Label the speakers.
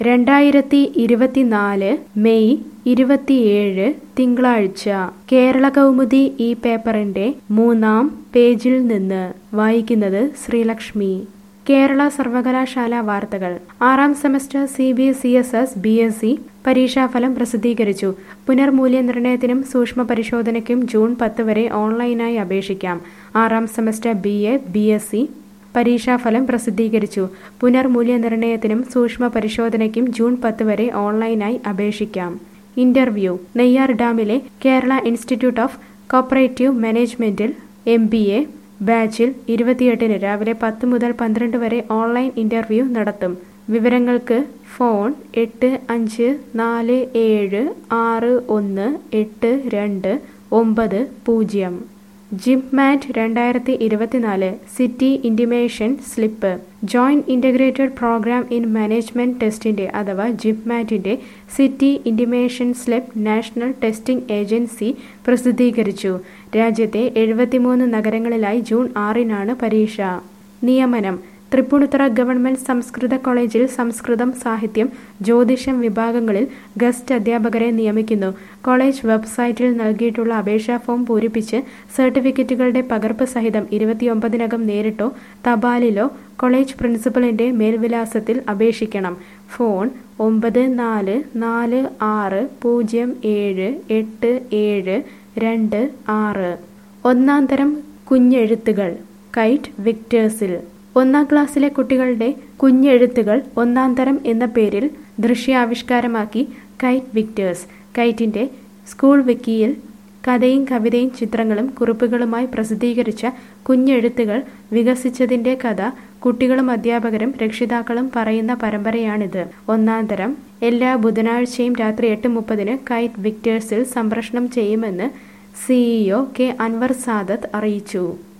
Speaker 1: രണ്ടായിരത്തി ഇരുപത്തിനാല് മെയ് ഇരുപത്തിയേഴ് തിങ്കളാഴ്ച കേരള കൗമുദി ഈ പേപ്പറിന്റെ മൂന്നാം പേജിൽ നിന്ന് വായിക്കുന്നത് ശ്രീലക്ഷ്മി കേരള സർവകലാശാല വാർത്തകൾ ആറാം semester C B C S S B S C പരീക്ഷാഫലം പ്രസിദ്ധീകരിച്ചു പുനർമൂല്യനിർണ്ണയത്തിനും സൂക്ഷ്മ പരിശോധനയ്ക്കും ജൂൺ പത്ത് വരെ ഓൺലൈനായി അപേക്ഷിക്കാം ആറാം semester B A B S C പരീക്ഷാഫലം പ്രസിദ്ധീകരിച്ചു പുനർമൂല്യനിർണ്ണയത്തിനും സൂക്ഷ്മ പരിശോധനയ്ക്കും ജൂൺ പത്ത് വരെ ഓൺലൈനായി അപേക്ഷിക്കാം ഇന്റർവ്യൂ നെയ്യാർ ഡാമിലെ കേരള ഇൻസ്റ്റിറ്റ്യൂട്ട് ഓഫ് കോപ്പറേറ്റീവ് മാനേജ്മെന്റിൽ എം ബി എ ബാച്ചിൽ ഇരുപത്തിയെട്ടിന് രാവിലെ പത്ത് മുതൽ പന്ത്രണ്ട് വരെ ഓൺലൈൻ ഇന്റർവ്യൂ നടത്തും വിവരങ്ങൾക്ക് ഫോൺ എട്ട് അഞ്ച് നാല് ഏഴ് ആറ് ഒന്ന് എട്ട് രണ്ട് ഒമ്പത് പൂജ്യം ജിംമാറ്റ് രണ്ടായിരത്തി ഇരുപത്തിനാല് city intimation slip joint integrated programme in management ടെസ്റ്റിന്റെ അഥവാ ജിംമാറ്റിന്റെ city intimation slip national testing agency പ്രസിദ്ധീകരിച്ചു രാജ്യത്തെ എഴുപത്തിമൂന്ന് നഗരങ്ങളിലായി ജൂൺ ആറിനാണ് പരീക്ഷ നിയമനം തൃപ്പൂണിത്തുറ ഗവൺമെന്റ് സംസ്കൃത കോളേജിൽ സംസ്കൃതം സാഹിത്യം ജ്യോതിഷം വിഭാഗങ്ങളിൽ ഗസ്റ്റ് അധ്യാപകരെ നിയമിക്കുന്നു കോളേജ് വെബ്സൈറ്റിൽ നൽകിയിട്ടുള്ള അപേക്ഷാ ഫോം പൂരിപ്പിച്ച് സർട്ടിഫിക്കറ്റുകളുടെ പകർപ്പ് സഹിതം ഇരുപത്തിയൊമ്പതിനകം നേരിട്ടോ തപാലിലോ കോളേജ് പ്രിൻസിപ്പലിന്റെ മേൽവിലാസത്തിൽ അപേക്ഷിക്കണം ഫോൺ ഒമ്പത് നാല് നാല് ആറ് പൂജ്യം ഏഴ് എട്ട് ഏഴ് രണ്ട് ആറ് ഒന്നാം തരം കുഞ്ഞെഴുത്തുകൾ കൈറ്റ് വിക്ടേഴ്സിൽ ഒന്നാം ക്ലാസ്സിലെ കുട്ടികളുടെ കുഞ്ഞെഴുത്തുകൾ ഒന്നാം തരം എന്ന പേരിൽ ദൃശ്യാവിഷ്കാരമാക്കി കൈറ്റ് വിക്ടേഴ്സ് കൈറ്റിന്റെ സ്കൂൾ വിക്കിയിൽ കഥയും കവിതയും ചിത്രങ്ങളും കുറിപ്പുകളുമായി പ്രസിദ്ധീകരിച്ച കുഞ്ഞെഴുത്തുകൾ വികസിച്ചതിന്റെ കഥ കുട്ടികളും അധ്യാപകരും രക്ഷിതാക്കളും പറയുന്ന പരമ്പരയാണിത് ഒന്നാം തരം എല്ലാ ബുധനാഴ്ചയും രാത്രി എട്ട് മുപ്പതിന് കൈറ്റ് വിക്ടേഴ്സിൽ സംപ്രേഷണം ചെയ്യുമെന്ന് സിഇഒ കെ അൻവർ സാദത്ത് അറിയിച്ചു